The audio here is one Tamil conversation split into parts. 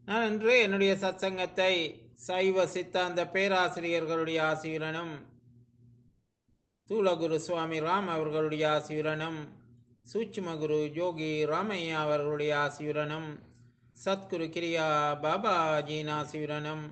நான் இன்று என்னுடைய சத்சங்கத்தை சைவ சித்தாந்த பேராசிரியர்களுடைய ஆசியுடனும் தூலகுரு சுவாமி ராம் அவர்களுடைய ஆசியுடனும் சூட்சுமகுரு யோகி ராமையா அவர்களுடைய ஆசியுடனும் சத்குரு கிரியா பாபாஜியின் ஆசியுடனும்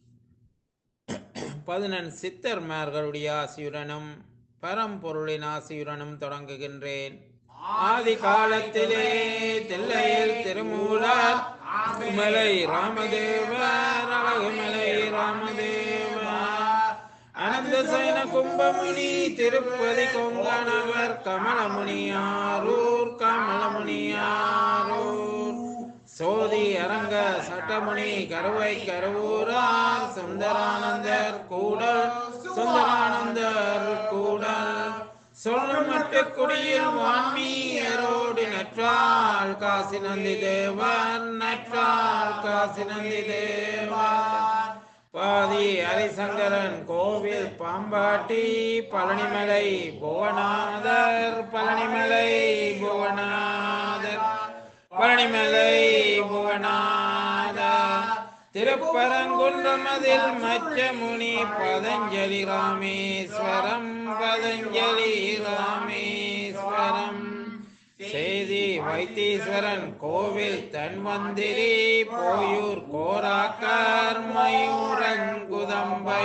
பதினெண் சித்தர்மார்களுடைய ஆசியுடனும் பரம்பொருளின் ஆசியுடனும் தொடங்குகின்றேன் ஆதி காலத்திலே தில்லையில் திருமூலர் மலை ராமதேவர் அழகுமலை ராமதேவர் அனந்த சயன கும்பமுனி திருப்பதி கொங்கணவர் கமலமுனியாரூர் கமலமுனியாரூர் சோதி அரங்க சட்டமுனி கருவை கருவூரார் சுந்தரானந்தர் கூடல் சுந்தரானந்தர் கூடல் சொல்லமட்டு குடியில் வான்மீயரோடு நற்றாள் காசி நந்தி தேவன் நற்றாள் காசி நந்தி தேவன் பாதி ஹரிசங்கரன் கோவில் பாம்பாட்டி பழனிமலை புவனாதர் பழனிமலை புவனாதர் பழனிமலை புவனாதர் திருப்பரங்குன்றமதில் மச்சமுனி பதஞ்சலி ராமேஸ்வரம் பதஞ்சலி ராமேஸ்வரம் செய்தி வைத்தீஸ்வரன் கோவில் தன்வந்திரி போயூர் கோராக்கர் மயூரங்குதம்பை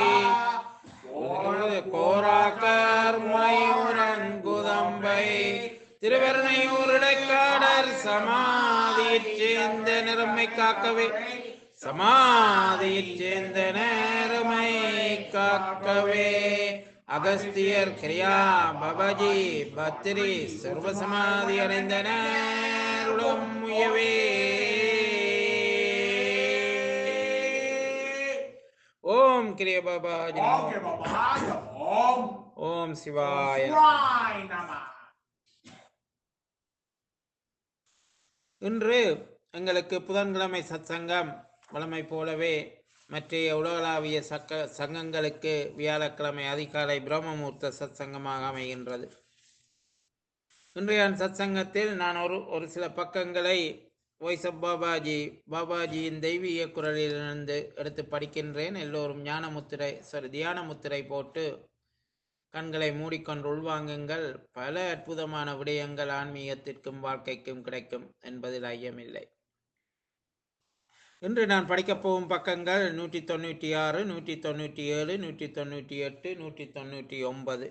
கோராக்கர் மயூரங்குதம்பை திருவருணையூர் இடைக்காடர் சமாதியைச் சேர்ந்த நிறமை காக்கவே சமாதியைச் சேர்ந்த நேர்மை காக்கவே அகஸ்தியர் கிரியா பபாஜி பத்திரி சர்வசமாதி அடைந்தனருடன் முயவே ஓம் கிரிய பாபாஜி நமோ. ஓகே பாபாய ஓம் ஓம் சிவாய சிவாய் நம இன்று எங்களுக்கு புதன்கிழமை சத்சங்கம் வழமை போலவே மற்றைய உலகளாவிய சக்க சங்கங்களுக்கு வியாழக்கிழமை அதிகாலை பிரம்மமூர்த்த சத்சங்கமாக அமைகின்றது இன்றைய சத்சங்கத்தில் நான் ஒரு ஒரு சில பக்கங்களை வாய்ஸ் ஆஃப் பாபாஜி பாபாஜியின் தெய்வீக குரலிலிருந்து எடுத்து படிக்கின்றேன் எல்லோரும் ஞான முத்திரை சாரி தியான முத்திரை போட்டு கண்களை மூடிக்கொண்டு உள்வாங்குங்கள் பல அற்புதமான விடயங்கள் ஆன்மீகத்திற்கும் வாழ்க்கைக்கும் கிடைக்கும் என்பதில் ஐயமில்லை இன்று நான் படிக்கப் போகும் பக்கங்கள் நூற்றி தொண்ணூற்றி ஆறு நூற்றி தொண்ணூற்றி ஏழு நூற்றி தொண்ணூற்றி எட்டு நூற்றி தொண்ணூற்றி ஒன்பது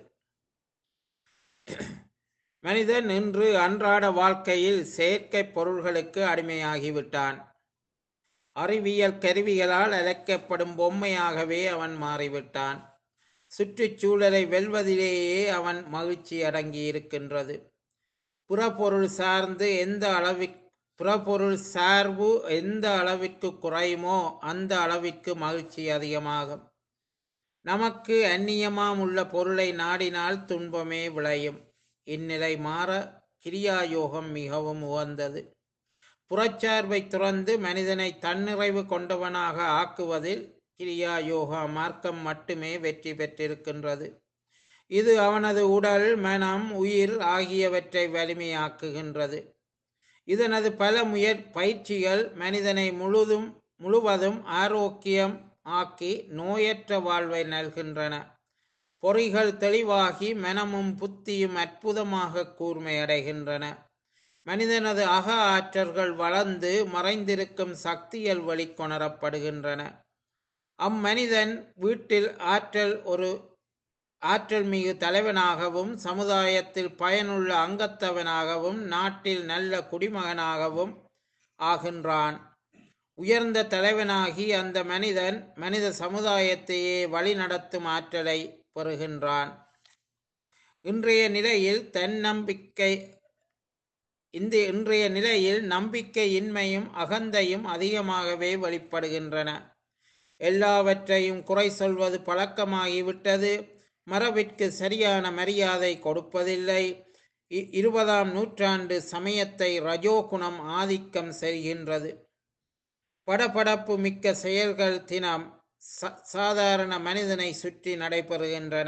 மனிதன் இன்று அன்றாட வாழ்க்கையில் செயற்கை பொருள்களுக்கு அடிமையாகிவிட்டான் அறிவியல் கருவிகளால் அழைக்கப்படும் பொம்மையாகவே அவன் மாறிவிட்டான் சுற்றுச்சூழலை வெல்வதிலேயே அவன் மகிழ்ச்சி அடங்கி இருக்கின்றது புறப்பொருள் சார்ந்து எந்த அளவிற்கு புறப்பொருள் சார்பு எந்த அளவிற்கு குறையுமோ அந்த அளவிற்கு மகிழ்ச்சி அதிகமாகும் நமக்கு அந்நியமாம் உள்ள பொருளை நாடினால் துன்பமே விளையும் இந்நிலை மாற கிரியாயோகம் மிகவும் உகந்தது புறச்சார்பை துறந்து மனிதனை தன்னிறைவு கொண்டவனாக ஆக்குவதில் கிரியா யோகா மார்க்கம் மட்டுமே வெற்றி பெற்றிருக்கின்றது இது அவனது உடல் மனம் உயிர் ஆகியவற்றை வலிமையாக்குகின்றது இதனது பல முயற் பயிற்சிகள் மனிதனை முழுதும் முழுவதும் ஆரோக்கியம் ஆக்கி நோயற்ற வாழ்வை நல்கின்றன பொறிகள் தெளிவாகி மனமும் புத்தியும் அற்புதமாக கூர்மையடைகின்றன மனிதனது அக ஆற்றல்கள் வளர்ந்து மறைந்திருக்கும் சக்திகள் வெளிக்கொணரப்படுகின்றன அம்மனிதன் வீட்டில் ஆற்றல் ஒரு ஆற்றல் மிகு தலைவனாகவும் சமுதாயத்தில் பயனுள்ள அங்கத்தவனாகவும் நாட்டில் நல்ல குடிமகனாகவும் ஆகின்றான் உயர்ந்த தலைவனாகி அந்த மனிதன் மனித சமுதாயத்தையே வழிநடத்தும் ஆற்றலை பெறுகின்றான் இன்றைய நிலையில் தன்னம்பிக்கை இந்த இன்றைய நிலையில் நம்பிக்கையின்மையும் அகந்தையும் அதிகமாகவே வெளிப்படுகின்றன எல்லாவற்றையும் குறை சொல்வது பழக்கமாகிவிட்டது மரபிற்கு சரியான மரியாதை கொடுப்பதில்லை இ- இருபதாம் நூற்றாண்டு சமயத்தை ரஜோகுணம் ஆதிக்கம் செய்கின்றது படபடப்பு மிக்க செயல்கள் தினம் ச- சாதாரண மனிதனை சுற்றி நடைபெறுகின்றன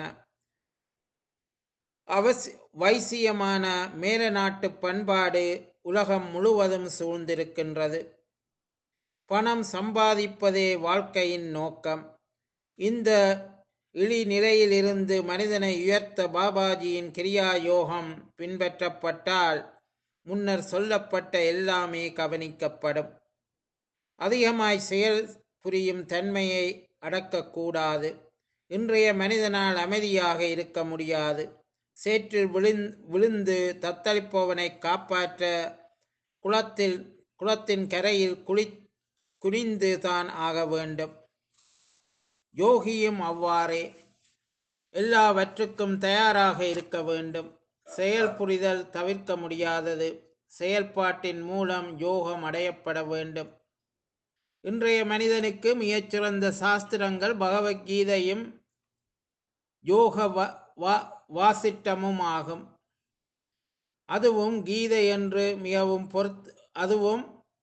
அவசி வைசியமான மேல நாட்டு பண்பாடு உலகம் முழுவதும் சூழ்ந்திருக்கின்றது பணம் சம்பாதிப்பதே வாழ்க்கையின் நோக்கம் இந்த இழி நிலையிலிருந்து மனிதனை உயர்த்த பாபாஜியின் கிரியா யோகம் பின்பற்றப்பட்டால் முன்னர் சொல்லப்பட்ட எல்லாமே கவனிக்கப்படும் அதிகமாய் செயல் புரியும் தன்மையை அடக்கக்கூடாது இன்றைய மனிதனால் அமைதியாக இருக்க முடியாது சேற்றில் விழுந் விழுந்து தத்தளிப்பவனை காப்பாற்ற குளத்தில் குளத்தின் கரையில் குளி குனிந்து தான் ஆக வேண்டும் யோகியும் அவ்வாறே எல்லாவற்றுக்கும் தயாராக இருக்க வேண்டும் செயல் புரிதல் தவிர்க்க முடியாதது செயல்பாட்டின் மூலம் யோகம் அடையப்பட வேண்டும் இன்றைய மனிதனுக்கு மிகச்சிறந்த சாஸ்திரங்கள் பகவத்கீதையும் யோக வ- வா- வாசிட்டமும் ஆகும் அதுவும் கீதை என்று மிகவும் பொருத் அதுவும்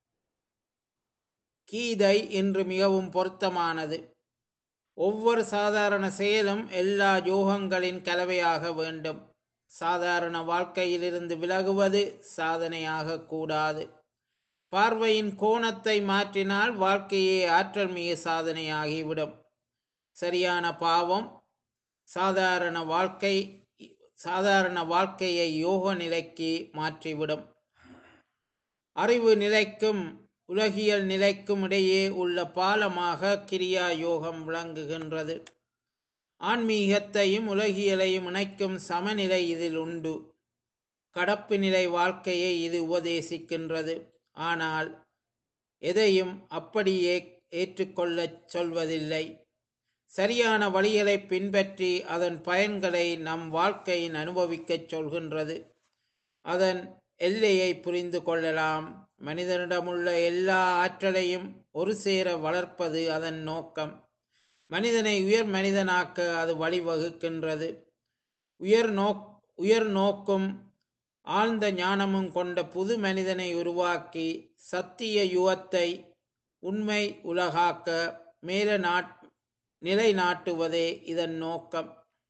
கீதை என்று மிகவும் பொருத்தமானது ஒவ்வொரு சாதாரண செயலும் எல்லா யோகங்களின் கலவையாக வேண்டும் சாதாரண வாழ்க்கையிலிருந்து விலகுவது சாதனையாக கூடாது பார்வையின் கோணத்தை மாற்றினால் வாழ்க்கையே ஆற்றல் மிகு சாதனையாகிவிடும் சரியான பாவம் சாதாரண வாழ்க்கை சாதாரண வாழ்க்கையை யோக நிலைக்கு மாற்றிவிடும் அறிவு நிலைக்கும் உலகியல் நிலைக்கும் இடையே உள்ள பாலமாக கிரியா யோகம் விளங்குகின்றது ஆன்மீகத்தையும் உலகியலையும் இணைக்கும் சமநிலை இதில் உண்டு கடப்பு நிலை வாழ்க்கையை இது உபதேசிக்கின்றது ஆனால் எதையும் அப்படியே ஏற்றுக்கொள்ளச் சொல்வதில்லை சரியான வழிகளை பின்பற்றி அதன் பயன்களை நம் வாழ்க்கையின் அனுபவிக்கச் சொல்கின்றது அதன் எல்லையை புரிந்து கொள்ளலாம் மனிதனிடமுள்ள எல்லா ஆற்றலையும் ஒரு சேர வளர்ப்பது அதன் நோக்கம் மனிதனை உயர் மனிதனாக்க அது வழிவகுக்கின்றது உயர் நோக் உயர் நோக்கும் ஆழ்ந்த ஞானமும் கொண்ட புது மனிதனை உருவாக்கி சத்திய யுகத்தை உண்மை உலகாக்க மேல நாட் நிலைநாட்டுவதே இதன் நோக்கம்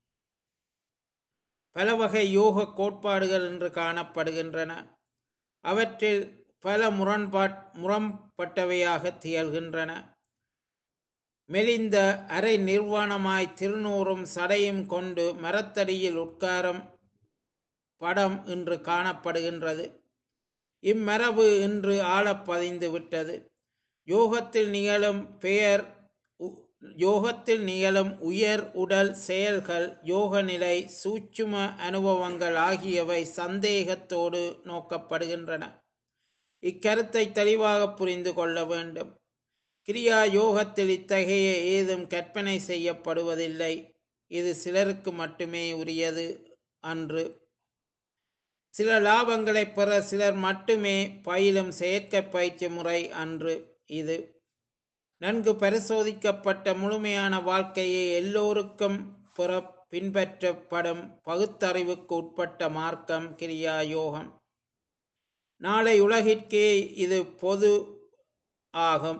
பல வகை யோக கோட்பாடுகள் என்று காணப்படுகின்றன அவற்றில் பல முரண்பாட் முரண்பட்டவையாக திகழ்கின்றன மெலிந்த அரை நிர்வாணமாய் திருநூறும் சடையும் கொண்டு மரத்தடியில் உட்காரும் படம் இன்று காணப்படுகின்றது இம்மரபு இன்று ஆழப் பதிந்து விட்டது யோகத்தில் நிகழும் பெயர் உ- யோகத்தில் நிகழும் உயர் உடல் செயல்கள் யோக நிலை சூட்சும அனுபவங்கள் ஆகியவை சந்தேகத்தோடு நோக்கப்படுகின்றன இக்கருத்தை தெளிவாக புரிந்து கொள்ள வேண்டும் கிரியா யோகத்தில் இத்தகைய ஏதும் கற்பனை செய்யப்படுவதில்லை இது சிலருக்கு மட்டுமே உரியது அன்று சில லாபங்களை பெற சிலர் மட்டுமே பயிலும் செயற்கை பயிற்சி முறை அன்று இது நன்கு பரிசோதிக்கப்பட்ட முழுமையான வாழ்க்கையை எல்லோருக்கும் பெற பின்பற்றப்படும் பகுத்தறிவுக்கு உட்பட்ட மார்க்கம் கிரியா யோகம் நாளை உலகிற்கே இது பொது ஆகும்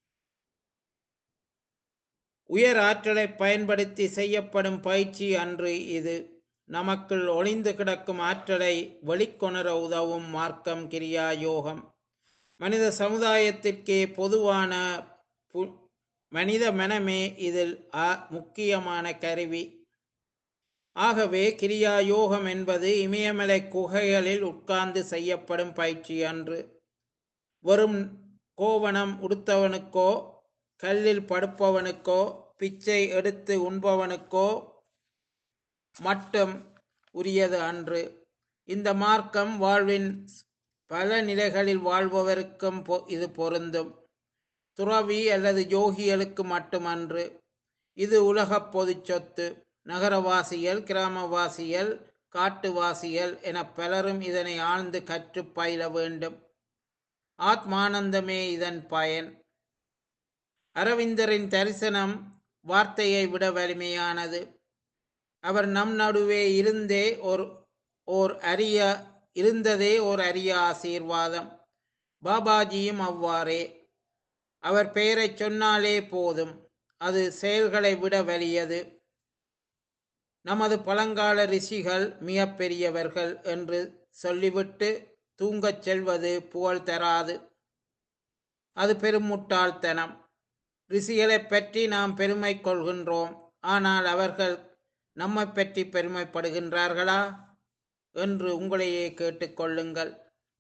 உயர் ஆற்றலை பயன்படுத்தி செய்யப்படும் பயிற்சி அன்று இது நமக்குள் ஒளிந்து கிடக்கும் ஆற்றலை வெளிக்கொணர உதவும் மார்க்கம் கிரியா யோகம் மனித சமுதாயத்திற்கே பொதுவான பு- மனித மனமே இதில் ஆ- முக்கியமான கருவி ஆகவே கிரியா யோகம் என்பது இமயமலை குகைகளில் உட்கார்ந்து செய்யப்படும் பயிற்சி அன்று வெறும் கோவணம் உடுத்தவனுக்கோ கல்லில் படுப்பவனுக்கோ பிச்சை எடுத்து உண்பவனுக்கோ மட்டும் உரியது அன்று இந்த மார்க்கம் வாழ்வின் பல நிலைகளில் வாழ்பவருக்கும் பொ- இது பொருந்தும் துறவி அல்லது யோகிகளுக்கு மட்டுமன்று இது உலகப் பொதுச் சொத்து நகரவாசிகள் கிராமவாசிகள் காட்டுவாசிகள் என பலரும் இதனை ஆழ்ந்து கற்று பயில வேண்டும் ஆத்மானந்தமே இதன் பயன் அரவிந்தரின் தரிசனம் வார்த்தையை விட வலிமையானது அவர் நம் நடுவே இருந்தே ஒரு ஓர் அரிய இருந்ததே ஓர் அரிய ஆசீர்வாதம் பாபாஜியும் அவ்வாறே அவர் பெயரைச் சொன்னாலே போதும் அது செயல்களை விட வலியது நமது பழங்கால ரிஷிகள் மிக பெரியவர்கள் என்று சொல்லிவிட்டு தூங்கச் செல்வது புகழ் தராது அது பெரும் முட்டாள்தனம் ரிஷிகளைப் பற்றி நாம் பெருமை கொள்கின்றோம் ஆனால் அவர்கள் நம்மை பற்றி பெருமைப்படுகின்றார்களா என்று உங்களையே கேட்டுக்கொள்ளுங்கள்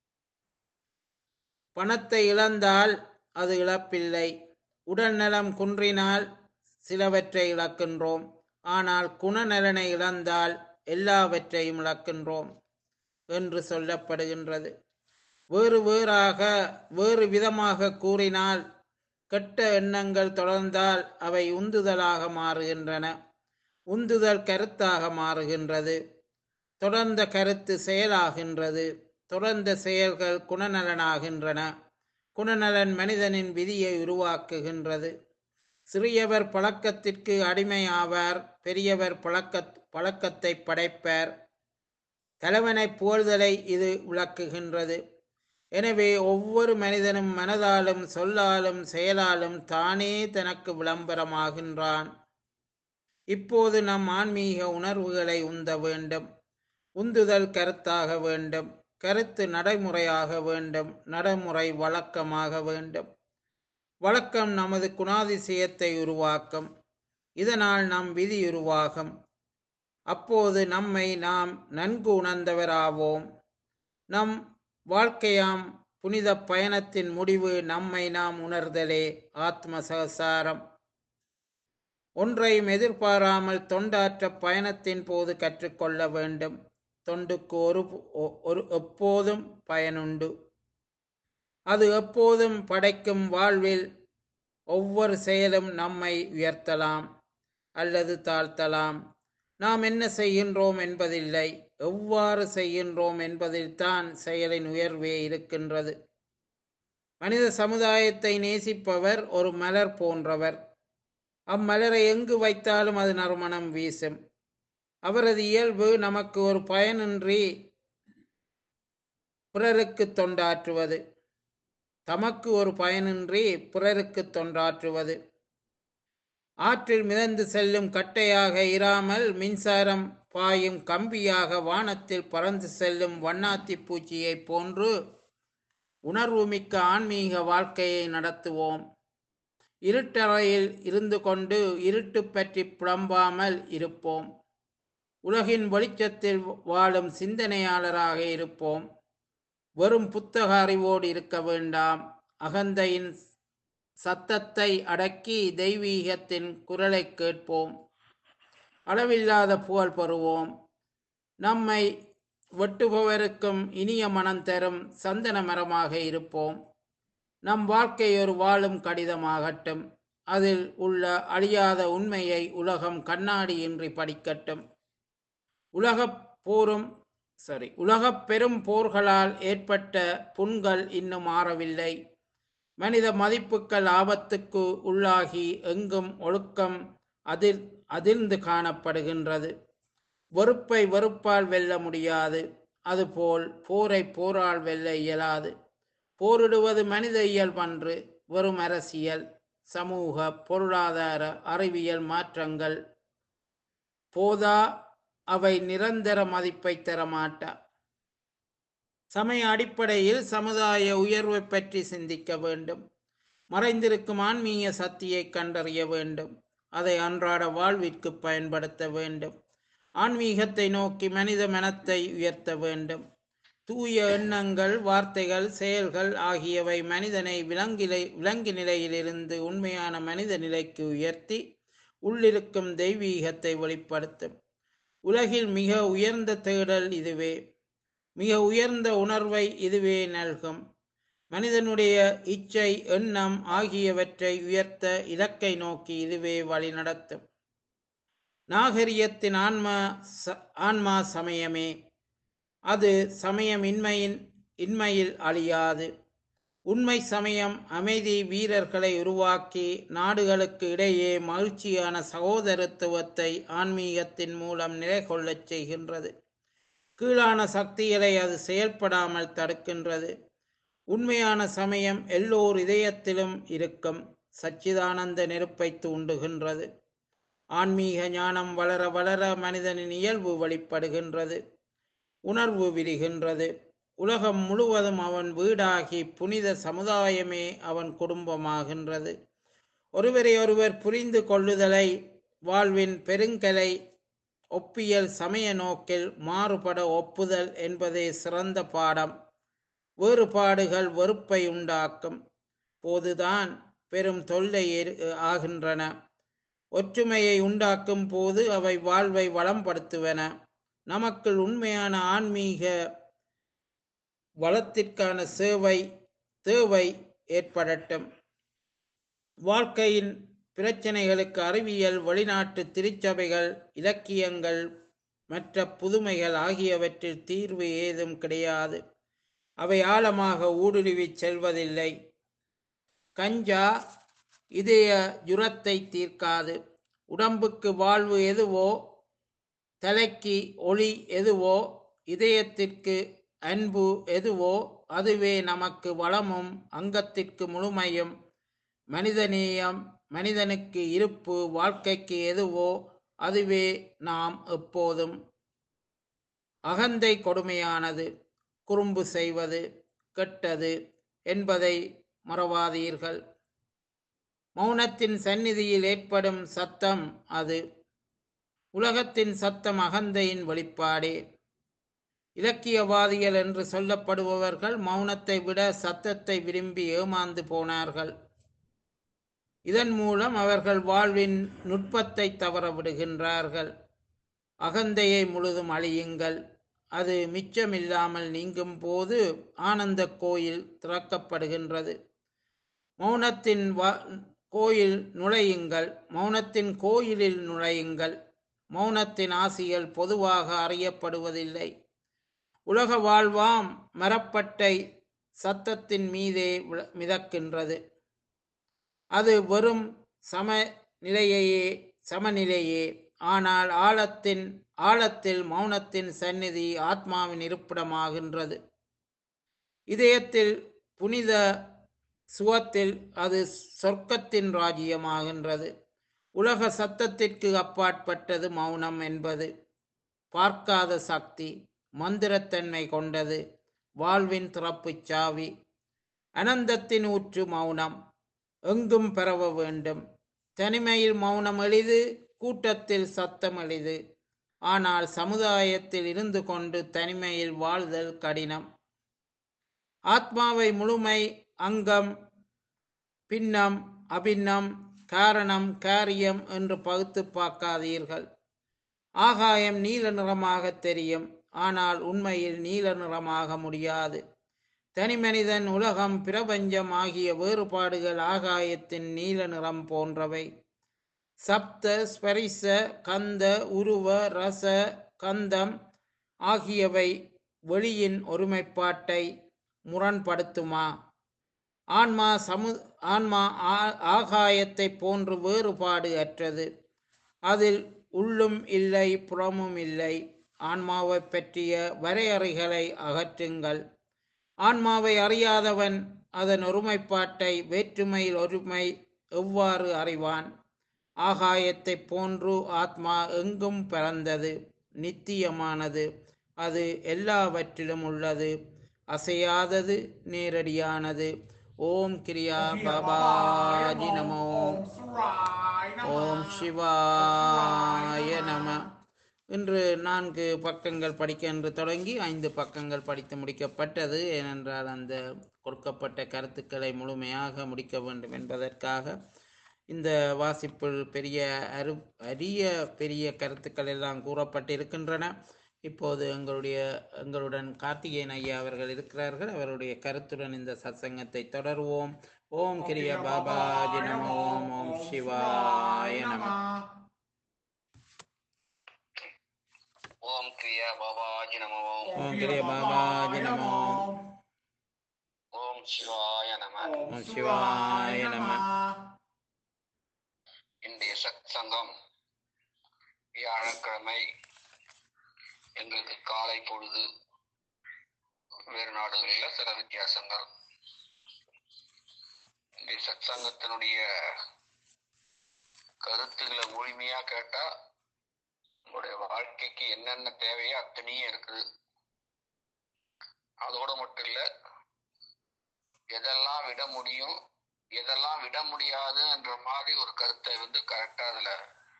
பணத்தை இழந்தால் அது இழப்பில்லை உடல் நலம் குன்றினால் சிலவற்றை இழக்கின்றோம் ஆனால் குணநலனை இழந்தால் எல்லாவற்றையும் இழக்கின்றோம் என்று சொல்லப்படுகின்றது வேறு வேறாக வேறு விதமாக கூறினால் கெட்ட எண்ணங்கள் தொடர்ந்தால் அவை உந்துதலாக மாறுகின்றன உந்துதல் கருத்தாக மாறுகின்றது தொடர்ந்த கருத்து செயலாகின்றது தொடர்ந்த செயல்கள் குணநலனாகின்றன குணநலன் மனிதனின் விதியை உருவாக்குகின்றது சிறியவர் பழக்கத்திற்கு அடிமை ஆவார் பெரியவர் பழக்க பழக்கத்தை படைப்பார் தலைவனை புகழ்தலை இது விளக்குகின்றது எனவே ஒவ்வொரு மனிதனும் மனதாலும் சொல்லாலும் செயலாலும் தானே தனக்கு விளம்பரமாகின்றான் இப்போது நம் ஆன்மீக உணர்வுகளை உந்த வேண்டும் உந்துதல் கருத்தாக வேண்டும் கருத்து நடைமுறையாக வேண்டும் நடைமுறை வழக்கமாக வேண்டும் வழக்கம் நமது குணாதிசயத்தை உருவாக்கும் இதனால் நம் விதி உருவாகும் அப்போது நம்மை நாம் நன்கு உணர்ந்தவராவோம் நம் வாழ்க்கையாம் புனித பயணத்தின் முடிவு நம்மை நாம் உணர்தலே ஆத்ம சகசாரம் ஒன்றையும் எதிர்பாராமல் தொண்டாற்ற பயணத்தின் போது கற்றுக்கொள்ள வேண்டும் தொண்டுக்கு ஒரு ஒரு எப்போதும் பயனுண்டு அது எப்போதும் படைக்கும் வாழ்வில் ஒவ்வொரு செயலும் நம்மை உயர்த்தலாம் அல்லது தாழ்த்தலாம் நாம் என்ன செய்கின்றோம் என்பதில்லை எவ்வாறு செய்கின்றோம் என்பதில்தான் செயலின் உயர்வே இருக்கின்றது மனித சமுதாயத்தை நேசிப்பவர் ஒரு மலர் போன்றவர் அம்மலரை எங்கு வைத்தாலும் அது நறுமணம் வீசும் அவரது இயல்பு நமக்கு ஒரு பயனின்றி பிறருக்கு தொண்டாற்றுவது தமக்கு ஒரு பயனின்றி பிறருக்கு தொண்டாற்றுவது ஆற்றில் மிதந்து செல்லும் கட்டையாக இராமல் மின்சாரம் பாயும் கம்பியாக வானத்தில் பறந்து செல்லும் வண்ணாத்தி பூச்சியைப் போன்று உணர்வுமிக்க ஆன்மீக வாழ்க்கையை நடத்துவோம் இருட்டறையில் இருந்து கொண்டு இருட்டு பற்றி புலம்பாமல் இருப்போம் உலகின் வெளிச்சத்தில் வாழும் சிந்தனையாளராக இருப்போம் வெறும் புத்தக அறிவோடு இருக்க வேண்டாம் அகந்தையின் சத்தத்தை அடக்கி தெய்வீகத்தின் குரலை கேட்போம் அளவில்லாத புகழ் பெறுவோம் நம்மை வெட்டுபவருக்கும் இனிய மனம் தரும் சந்தன மரமாக இருப்போம் நம் வாழ்க்கை ஒரு வாழும் கடிதமாகட்டும் அதில் உள்ள அழியாத உண்மையை உலகம் கண்ணாடியின்றி படிக்கட்டும் உலகப் போரும் சரி உலகப் பெரும் போர்களால் ஏற்பட்ட புண்கள் இன்னும் ஆறவில்லை மனித மதிப்புகள் ஆபத்துக்கு உள்ளாகி எங்கும் ஒழுக்கம் அதிர் அதிர்ந்து காணப்படுகின்றது வெறுப்பை வெறுப்பால் வெல்ல முடியாது அதுபோல் போரை போரால் வெல்ல இயலாது போரிடுவது மனித இயல்பன்று வெறும் அரசியல் சமூக பொருளாதார அறிவியல் மாற்றங்கள் போதா அவை நிரந்தர மதிப்பை தரமாட்டா சமய அடிப்படையில் சமுதாய உயர்வை பற்றி சிந்திக்க வேண்டும் மறைந்திருக்கும் ஆன்மீக சக்தியை கண்டறிய வேண்டும் அதை அன்றாட வாழ்விற்கு பயன்படுத்த வேண்டும் ஆன்மீகத்தை நோக்கி மனித மனத்தை உயர்த்த வேண்டும் தூய எண்ணங்கள் வார்த்தைகள் செயல்கள் ஆகியவை மனிதனை விலங்கிலை விலங்கு நிலையிலிருந்து உண்மையான மனித நிலைக்கு உயர்த்தி உள்ளிருக்கும் தெய்வீகத்தை வெளிப்படுத்தும் உலகில் மிக உயர்ந்த தேடல் இதுவே மிக உயர்ந்த உணர்வை இதுவே நல்கும் மனிதனுடைய இச்சை எண்ணம் ஆகியவற்றை உயர்த்த இலக்கை நோக்கி இதுவே வழிநடத்தும் நாகரிகத்தின் ஆன்மா ச- ஆன்மா சமயமே அது சமயம் இன்மையின் இன்மையில் அழியாது உண்மை சமயம் அமைதி வீரர்களை உருவாக்கி நாடுகளுக்கு இடையே மகிழ்ச்சியான சகோதரத்துவத்தை ஆன்மீகத்தின் மூலம் நிலைகொள்ளச் செய்கின்றது கீழான சக்திகளை அது செயல்படாமல் தடுக்கின்றது உண்மையான சமயம் எல்லோர் இதயத்திலும் இருக்கும் சச்சிதானந்த நெருப்பை தூண்டுகின்றது ஆன்மீக ஞானம் வளர வளர மனிதனின் இயல்பு வெளிப்படுகின்றது உணர்வு விரிகின்றது உலகம் முழுவதும் அவன் வீடாகி புனித சமுதாயமே அவன் குடும்பமாகின்றது ஒருவரை ஒருவர் புரிந்து கொள்ளுதலை வாழ்வின் பெருங்கலை ஒப்பியல் சமய நோக்கில் மாறுபட ஒப்புதல் என்பதே சிறந்த பாடம் வேறுபாடுகள் வெறுப்பை உண்டாக்கும் போதுதான் பெரும் தொல்லை ஏற்- ஆகின்றன ஒற்றுமையை உண்டாக்கும் போது அவை வாழ்வை வளம்படுத்துவன நமக்குள் உண்மையான ஆன்மீக வளத்திற்கான சேவை தேவை ஏற்படட்டும் வாழ்க்கையின் பிரச்சனைகளுக்கு அறிவியல் வெளிநாட்டு திருச்சபைகள் இலக்கியங்கள் மற்ற புதுமைகள் ஆகியவற்றில் தீர்வு ஏதும் கிடையாது அவை ஆழமாக ஊடுருவிச் செல்வதில்லை கஞ்சா இதய ஜுரத்தை தீர்க்காது உடம்புக்கு வாழ்வு எதுவோ தலைக்கு ஒளி எதுவோ இதயத்திற்கு அன்பு எதுவோ அதுவே நமக்கு வளமும் அங்கத்திற்கு முழுமையும் மனிதநேயம் மனிதனுக்கு இருப்பு வாழ்க்கைக்கு எதுவோ அதுவே நாம் எப்போதும் அகந்தை கொடுமையானது குறும்பு செய்வது கெட்டது என்பதை மறவாதீர்கள் மௌனத்தின் சந்நிதியில் ஏற்படும் சத்தம் அது உலகத்தின் சத்தம் அகந்தையின் வெளிப்பாடே இலக்கியவாதிகள் என்று சொல்லப்படுபவர்கள் மௌனத்தை விட சத்தத்தை விரும்பி ஏமாந்து போனார்கள் இதன் மூலம் அவர்கள் வாழ்வின் நுட்பத்தை தவற விடுகின்றார்கள் அகந்தையை முழுதும் அழியுங்கள் அது மிச்சமில்லாமல் நீங்கும் போது ஆனந்த கோயில் திறக்கப்படுகின்றது மௌனத்தின் வா- கோயில் நுழையுங்கள் மௌனத்தின் கோயிலில் நுழையுங்கள் மௌனத்தின் ஆசிகள் பொதுவாக அறியப்படுவதில்லை உலக வாழ்வாம் மரப்பட்டை சத்தத்தின் மீதே விழ- மிதக்கின்றது அது வெறும் சமநிலையே சமநிலையே ஆனால் ஆழத்தின் ஆழத்தில் மௌனத்தின் சந்நிதி ஆத்மாவின் இருப்பிடமாகின்றது இதயத்தில் புனித சுவத்தில் அது சொர்க்கத்தின் ராஜ்யமாகின்றது உலக சத்தத்திற்கு அப்பாற்பட்டது மௌனம் என்பது பார்க்காத சக்தி மந்திரத்தன்மை கொண்டது வாழ்வின் திறப்புச் சாவி அனந்தத்தின் ஊற்று மௌனம் எங்கும் பரவ வேண்டும் தனிமையில் மௌனம் எளிது கூட்டத்தில் சத்தம் எளிது ஆனால் சமுதாயத்தில் இருந்து கொண்டு தனிமையில் வாழ்தல் கடினம் ஆத்மாவை முழுமை அங்கம் பின்னம் அபின்னம் காரணம் காரியம் என்று பகுத்து பார்க்காதீர்கள் ஆகாயம் நீல நிறமாக தெரியும் ஆனால் உண்மையில் நீல நிறமாக முடியாது தனிமனிதன் உலகம் பிரபஞ்சம் ஆகிய வேறுபாடுகள் ஆகாயத்தின் நீல நிறம் போன்றவை சப்த ஸ்பரிச கந்த உருவ ரச கந்தம் ஆகியவை வெளியின் ஒருமைப்பாட்டை முரண்படுத்துமா ஆன்மா சமு ஆன்மா ஆ- ஆகாயத்தைப் போன்று வேறுபாடு அற்றது அதில் உள்ளும் இல்லை புறமும் இல்லை ஆன்மாவைப் பற்றிய வரையறைகளை அகற்றுங்கள் ஆன்மாவை அறியாதவன் அதன் ஒருமைப்பாட்டை வேற்றுமையில் ஒருமை எவ்வாறு அறிவான் ஆகாயத்தைப் போன்று ஆத்மா எங்கும் பறந்தது நித்தியமானது அது எல்லாவற்றிலும் உள்ளது அசையாதது நேரடியானது ஓம் கிரியா பாபாஜி நமோ ஓம் சிவாய நம இன்று நான்கு பக்கங்கள் படிக்க என்று தொடங்கி ஐந்து பக்கங்கள் படித்து முடிக்கப்பட்டது ஏனென்றால் அந்த கொடுக்கப்பட்ட கருத்துக்களை முழுமையாக முடிக்க வேண்டும் என்பதற்காக இந்த வாசிப்பில் பெரிய அரு அரிய பெரிய கருத்துக்கள் எல்லாம் கூறப்பட்டிருக்கின்றன இப்போது எங்களுடைய எங்களுடன் கார்த்திகேயன் ஐயா அவர்கள் இருக்கிறார்கள் அவருடைய கருத்துடன் இந்த சத்சங்கத்தை தொடருவோம் ஓம் கிரிய பாபாஜி நம ஓம் ஓம் சிவாய நம ஓம் கிரியா பாபாஜி நம ஓம் ஓம் கிரிய பாபாஜி நம ஓம் சிவாய நம ஓம் சிவாய நம இன்றைய சத் சங்கம் வியாழக்கிழமை எங்களுக்கு காலை பொழுது வேறு நாடுகளில் சில வித்தியாசங்கள் இன்றைய சத் சங்கத்தினுடைய கருத்துக்களை முழுமையா கேட்டா உங்களுடைய வாழ்க்கைக்கு என்னென்ன தேவையோ அத்தனையும் இருக்குது அதோட மட்டும் இல்ல எதெல்லாம் விட முடியும் எதெல்லாம் விட முடியாதுன்ற மாதிரி ஒரு கருத்தை வந்து கரெக்டா அதுல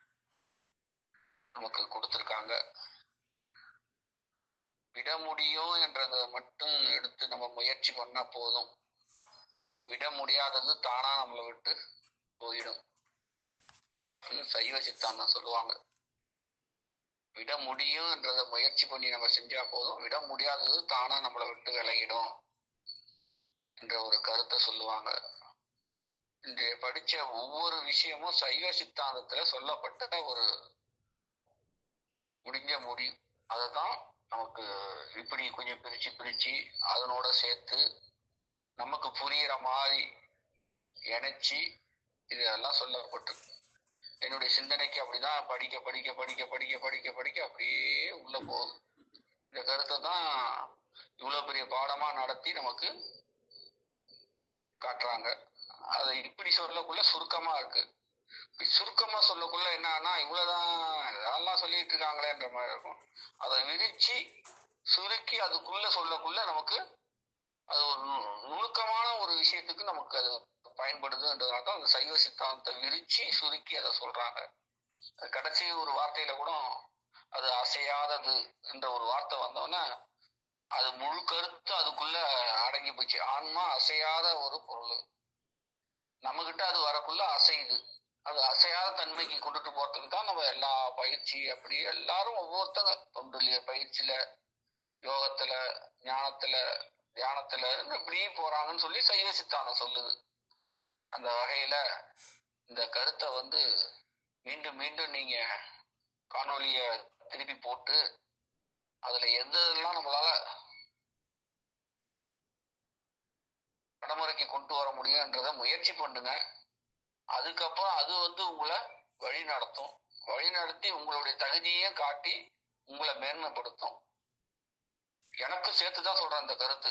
நமக்கு கொடுத்திருக்காங்க விட முடியும் என்றதை மட்டும் எடுத்து நம்ம முயற்சி பண்ணா போதும் விட முடியாதது தானா நம்மளை விட்டு போயிடும் அப்படின்னு சைவ சித்தாந்தம் சொல்லுவாங்க விட முடியும்ன்றத முயற்சி பண்ணி நம்ம செஞ்சா போதும் விட முடியாதது தானா நம்மளை விட்டு விலகிடும் என்ற ஒரு கருத்தை சொல்லுவாங்க இன்றைய படிச்ச ஒவ்வொரு விஷயமும் சைவ சித்தாந்தத்துல சொல்லப்பட்ட ஒரு முடிஞ்ச முடியும் அதுதான் நமக்கு இப்படி கொஞ்சம் பிரிச்சு பிரிச்சு அதனோட சேர்த்து நமக்கு புரியிற மாதிரி இணைச்சி இதெல்லாம் சொல்லப்பட்டிருக்கு என்னுடைய சிந்தனைக்கு அப்படிதான் படிக்க படிக்க படிக்க படிக்க படிக்க படிக்க அப்படியே உள்ள போகுது இந்த கருத்தை தான் இவ்வளவு பெரிய பாடமா நடத்தி நமக்கு காட்டுறாங்க அதை இப்படி சொல்லக்குள்ள சுருக்கமா இருக்கு இப்படி சுருக்கமா சொல்லக்குள்ள என்னன்னா இவ்வளவுதான் அதெல்லாம் சொல்லிட்டு இருக்காங்களேன்ற மாதிரி இருக்கும் அதை விரிச்சு சுருக்கி அதுக்குள்ள சொல்லக்குள்ள நமக்கு அது ஒரு நு- நுணுக்கமான ஒரு விஷயத்துக்கு நமக்கு அது பயன்படுதுன்றதுனால தான் அந்த சைவ சித்தாந்தத்தை விரிச்சு சுருக்கி அதை சொல்றாங்க அது கடைசி ஒரு வார்த்தையில கூட அது அசையாதது என்ற ஒரு வார்த்தை வந்தோடனே அது முழு கருத்து அதுக்குள்ள அடங்கி போச்சு ஆன்மா அசையாத ஒரு பொருள் நம்ம கிட்ட அது வரக்குள்ள அசையுது அது அசையாத தன்மைக்கு கொண்டுட்டு போறதுக்கு தான் நம்ம எல்லா பயிற்சி அப்படி எல்லாரும் ஒவ்வொருத்தங்க தொண்டுலிய பயிற்சியில யோகத்துல ஞானத்துல தியானத்துல இப்படி போறாங்கன்னு சொல்லி சைவ சித்தாந்தம் சொல்லுது அந்த வகையில இந்த கருத்தை வந்து மீண்டும் மீண்டும் நீங்க காணொளிய திருப்பி போட்டு அதுல எந்த இதெல்லாம் நம்மளால நடைமுறைக்கு கொண்டு வர முடியும்ன்றத முயற்சி பண்ணுங்க அதுக்கப்புறம் அது வந்து உங்களை வழி நடத்தும் வழி நடத்தி உங்களுடைய தகுதியையும் காட்டி உங்களை மேன்மைப்படுத்தும் எனக்கு சேர்த்துதான் சொல்றேன் இந்த கருத்து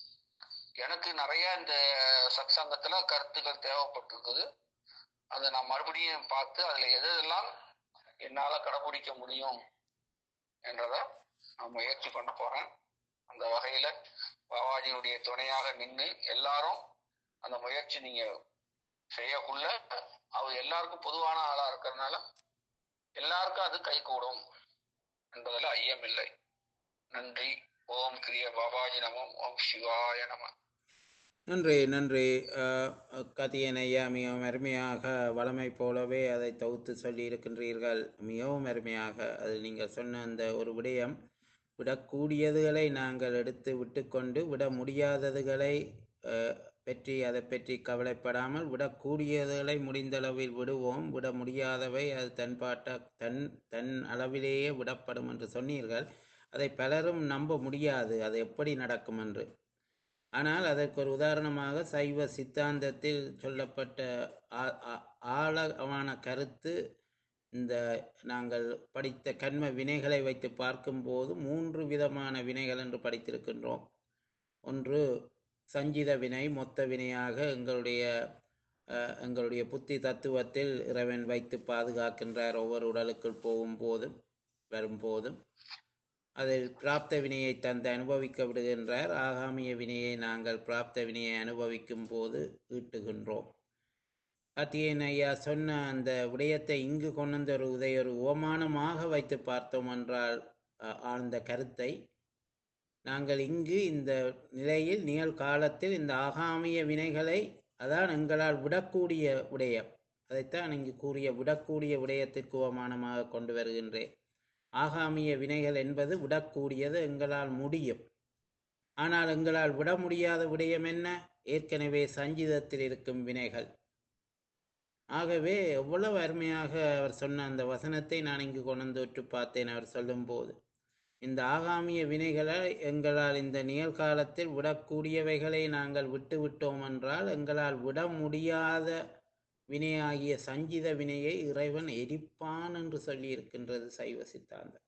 எனக்கு நிறைய இந்த சத்சங்கத்துல கருத்துக்கள் தேவைப்பட்டிருக்குது அதை நான் மறுபடியும் பார்த்து அதுல எது எதெல்லாம் என்னால கடைபிடிக்க முடியும் என்றத நான் முயற்சி பண்ண போறேன் அந்த வகையில பாபாஜியுடைய துணையாக நின்று எல்லாரும் அந்த முயற்சி நீங்க செய்யக்குள்ள அவர் எல்லாருக்கும் பொதுவான ஆளா இருக்கிறதுனால எல்லாருக்கும் அது கை கூடும் என்பதில் ஐயமில்லை நன்றி ஓம் கிரிய பாபாஜி நமம் ஓம் சிவாய நம நன்றி நன்றி அஹ், கதியன் ஐயா மிகவும் அருமையாக வளமை போலவே அதை தொகுத்து சொல்லி இருக்கின்றீர்கள் மிகவும் அருமையாக அது நீங்கள் சொன்ன அந்த ஒரு விடயம் விடக்கூடியதுகளை நாங்கள் எடுத்து விட்டுக்கொண்டு விட முடியாததுகளை அஹ், பற்றி அதை பற்றி கவலைப்படாமல் விடக்கூடியதுகளை முடிந்தளவில் விடுவோம் விட முடியாதவை அது தன் பாட்ட தன் தன் அளவிலேயே விடப்படும் என்று சொன்னீர்கள் அதை பலரும் நம்ப முடியாது அது எப்படி நடக்கும் என்று ஆனால் அதற்கு ஒரு உதாரணமாக சைவ சித்தாந்தத்தில் சொல்லப்பட்ட ஆ- ஆ- ஆழமான கருத்து இந்த நாங்கள் படித்த கண்ம வினைகளை வைத்து பார்க்கும்போது மூன்று விதமான வினைகள் என்று படித்திருக்கின்றோம் ஒன்று சஞ்சித வினை மொத்த வினையாக எங்களுடைய அஹ், எங்களுடைய புத்தி தத்துவத்தில் இறைவன் வைத்து பாதுகாக்கின்றார் ஒவ்வொரு உடலுக்குள் போகும்போதும் வரும்போதும் அதில் பிராப்த வினையை தந்து அனுபவிக்க விடுகின்றார் ஆகாமிய வினையை நாங்கள் பிராப்த வினையை அனுபவிக்கும் போது ஈட்டுகின்றோம் அத்தியன் ஐயா சொன்ன அந்த விடயத்தை இங்கு கொண்டு வந்த ஒரு உதை ஒரு ஓமானமாக வைத்து பார்த்தோம் என்றால் அஹ், ஆழ்ந்த கருத்தை நாங்கள் இங்கு இந்த நிலையில் நிகழ்காலத்தில் இந்த ஆகாமிய வினைகளை அதான் எங்களால் விடக்கூடிய விடயம் அதைத்தான் இங்கு கூறிய விடக்கூடிய விடயத்திற்கு ஓமானமாக கொண்டு வருகின்றேன் ஆகாமிய வினைகள் என்பது விடக்கூடியது எங்களால் முடியும் ஆனால் எங்களால் விட முடியாத விடயம் என்ன ஏற்கனவே சஞ்சிதத்தில் இருக்கும் வினைகள் ஆகவே எவ்வளவு அருமையாக அவர் சொன்ன அந்த வசனத்தை நான் இங்கு கொண்டு வந்து உற்று பார்த்தேன் அவர் சொல்லும்போது இந்த ஆகாமிய வினைகளை எங்களால் இந்த நிகழ்காலத்தில் விடக்கூடியவைகளை நாங்கள் விட்டு விட்டோம் என்றால் எங்களால் விட முடியாத வினையாகிய சஞ்சித வினையை இறைவன் எரிப்பான் என்று சொல்லி இருக்கின்றது சைவ சித்தாந்தம்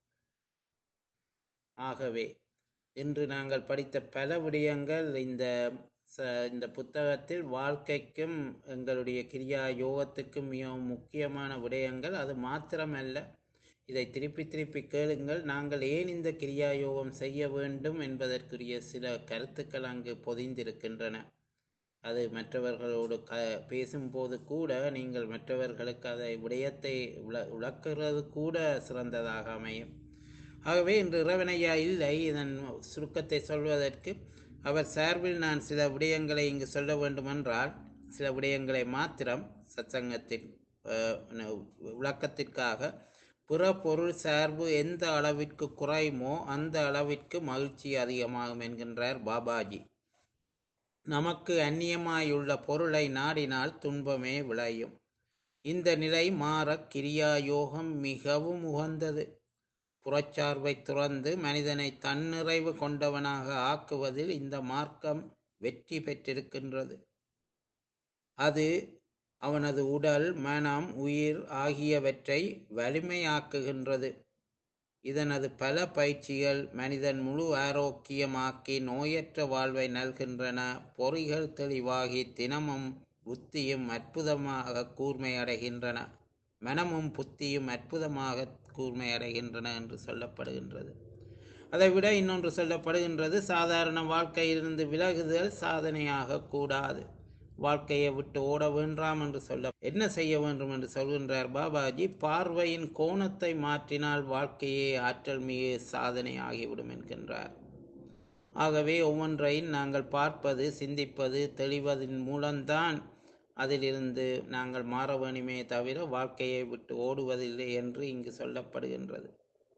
ஆகவே இன்று நாங்கள் படித்த பல விடயங்கள் இந்த ச- இந்த புத்தகத்தில் வாழ்க்கைக்கும் எங்களுடைய கிரியா யோகத்துக்கும் மிகவும் முக்கியமான விடயங்கள் அது மாத்திரமல்ல இதை திருப்பி திருப்பி கேளுங்கள் நாங்கள் ஏன் இந்த கிரியா யோகம் செய்ய வேண்டும் என்பதற்குரிய சில கருத்துக்கள் அங்கு பொதிந்திருக்கின்றன அது மற்றவர்களோடு க பேசும்போது கூட நீங்கள் மற்றவர்களுக்கு அதை விடயத்தை உல உழக்கிறது கூட சிறந்ததாக அமையும் ஆகவே இன்று இறைவனையா இல்லை இதன் சுருக்கத்தை சொல்வதற்கு அவர் சார்பில் நான் சில விடயங்களை இங்கு சொல்ல வேண்டுமென்றால் சில விடயங்களை மாத்திரம் சத்சங்கத்தின் அஹ், ந- விளக்கத்திற்காக பிற பொருள் சார்பு எந்த அளவிற்கு குறையுமோ அந்த அளவிற்கு மகிழ்ச்சி அதிகமாகும் என்கின்றார் பாபாஜி நமக்கு அந்நியமாயுள்ள பொருளை நாடினால் துன்பமே விளையும் இந்த நிலை மாற கிரியா யோகம் மிகவும் உகந்தது புறச்சார்பை துறந்து மனிதனை தன்னிறைவு கொண்டவனாக ஆக்குவதில் இந்த மார்க்கம் வெற்றி பெற்றிருக்கின்றது அது அவனது உடல் மனம் உயிர் ஆகியவற்றை வலிமையாக்குகின்றது இதனது பல பயிற்சிகள் மனிதன் முழு ஆரோக்கியமாக்கி நோயற்ற வாழ்வை நல்கின்றன பொறிகள் தெளிவாகி தினமும் புத்தியும் அற்புதமாக கூர்மையடைகின்றன மனமும் புத்தியும் அற்புதமாக கூர்மையடைகின்றன என்று சொல்லப்படுகின்றது அதைவிட இன்னொன்று சொல்லப்படுகின்றது சாதாரண வாழ்க்கையிலிருந்து விலகுதல் சாதனையாக கூடாது வாழ்க்கையை விட்டு ஓட வேண்டாம் என்று சொல்ல என்ன செய்ய வேண்டும் என்று சொல்கின்றார் பாபாஜி பார்வையின் கோணத்தை மாற்றினால் வாழ்க்கையே ஆற்றல் மிகு சாதனை ஆகிவிடும் என்கின்றார் ஆகவே ஒவ்வொன்றையும் நாங்கள் பார்ப்பது சிந்திப்பது தெளிவதன் மூலம்தான் அதிலிருந்து நாங்கள் மாற வேணுமே தவிர வாழ்க்கையை விட்டு ஓடுவதில்லை என்று இங்கு சொல்லப்படுகின்றது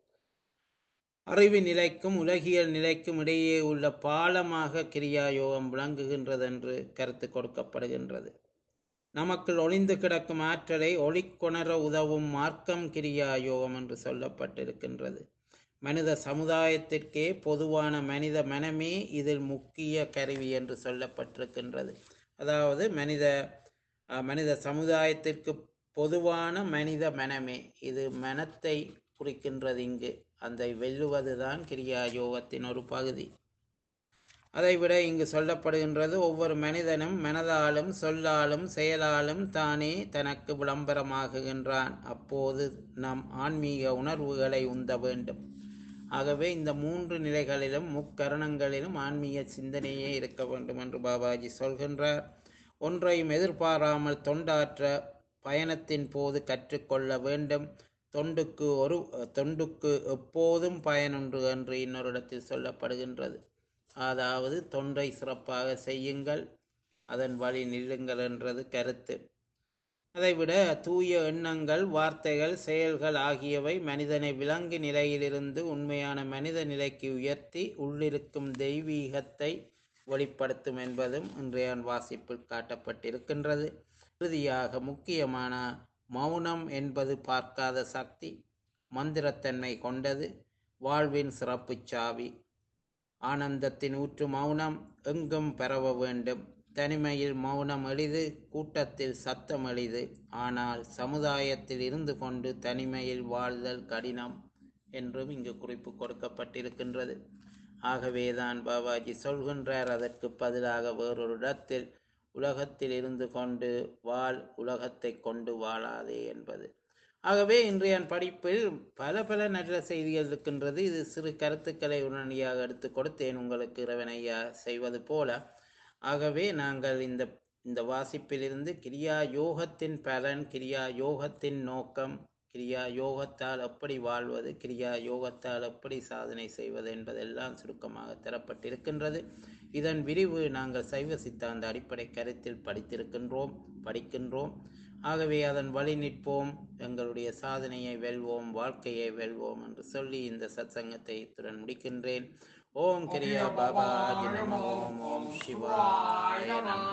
அறிவு நிலைக்கும் உலகியல் நிலைக்கும் இடையே உள்ள பாலமாக கிரியா யோகம் விளங்குகின்றது என்று கருத்து கொடுக்கப்படுகின்றது நமக்குள் ஒளிந்து கிடக்கும் ஆற்றலை ஒளிக்கொணர உதவும் மார்க்கம் கிரியா யோகம் என்று சொல்லப்பட்டிருக்கின்றது மனித சமுதாயத்திற்கே பொதுவான மனித மனமே இதில் முக்கிய கருவி என்று சொல்லப்பட்டிருக்கின்றது அதாவது மனித அஹ், மனித சமுதாயத்திற்கு பொதுவான மனித மனமே இது மனத்தை குறிக்கின்றது இங்கு அந்த வெல்லுவதுதான் கிரியா யோகத்தின் ஒரு பகுதி அதைவிட இங்கு சொல்லப்படுகின்றது ஒவ்வொரு மனிதனும் மனதாலும் சொல்லாலும் செயலாலும் தானே தனக்கு விளம்பரமாகுகின்றான் அப்போது நாம் ஆன்மீக உணர்வுகளை உந்த வேண்டும் ஆகவே இந்த மூன்று நிலைகளிலும் முக்கரணங்களிலும் ஆன்மீக சிந்தனையே இருக்க வேண்டும் என்று பாபாஜி சொல்கின்றார் ஒன்றையும் எதிர்பாராமல் தொண்டாற்ற பயணத்தின் போது கற்றுக்கொள்ள வேண்டும் தொண்டுக்கு ஒரு தொண்டுக்கு எப்போதும் பயனுண்டு என்று இன்னொரு இடத்தில் சொல்லப்படுகின்றது அதாவது தொண்டை சிறப்பாக செய்யுங்கள் அதன் வழி நில்லுங்கள் என்றது கருத்து அதைவிட தூய எண்ணங்கள் வார்த்தைகள் செயல்கள் ஆகியவை மனிதனை விலங்கு நிலையிலிருந்து உண்மையான மனித நிலைக்கு உயர்த்தி உள்ளிருக்கும் தெய்வீகத்தை வெளிப்படுத்தும் என்பதும் இன்றைய வாசிப்பில் காட்டப்பட்டிருக்கின்றது இறுதியாக முக்கியமான மௌனம் என்பது பார்க்காத சக்தி மந்திரத்தன்மை கொண்டது வாழ்வின் சிறப்புச் சாவி ஆனந்தத்தின் ஊற்று மௌனம் எங்கும் பரவ வேண்டும் தனிமையில் மௌனம் எளிது கூட்டத்தில் சத்தம் எளிது ஆனால் சமுதாயத்தில் இருந்து கொண்டு தனிமையில் வாழ்தல் கடினம் என்றும் இங்கு குறிப்பு கொடுக்கப்பட்டிருக்கின்றது ஆகவேதான் பாபாஜி சொல்கின்றார் அதற்கு பதிலாக வேறொரு இடத்தில் உலகத்தில் இருந்து கொண்டு வாழ் உலகத்தை கொண்டு வாழாதே என்பது ஆகவே இன்றைய படிப்பில் பல பல நல்ல செய்திகள் இருக்கின்றது இது சிறு கருத்துக்களை உடனடியாக எடுத்து கொடுத்தேன் உங்களுக்கு இறைவனையா செய்வது போல ஆகவே நாங்கள் இந்த இந்த வாசிப்பிலிருந்து கிரியா யோகத்தின் பலன் கிரியா யோகத்தின் நோக்கம் கிரியா யோகத்தால் எப்படி வாழ்வது கிரியா யோகத்தால் எப்படி சாதனை செய்வது என்பதெல்லாம் சுருக்கமாக தரப்பட்டிருக்கின்றது இதன் விரிவு நாங்கள் சைவ சித்தாந்த அடிப்படை கருத்தில் படித்திருக்கின்றோம் படிக்கின்றோம் ஆகவே அதன் வழி நிற்போம் எங்களுடைய சாதனையை வெல்வோம் வாழ்க்கையை வெல்வோம் என்று சொல்லி இந்த சத்சங்கத்தை இத்துடன் முடிக்கின்றேன் ஓம் கிரியா பாபா நம ஓம் ஓம் சிவாய நம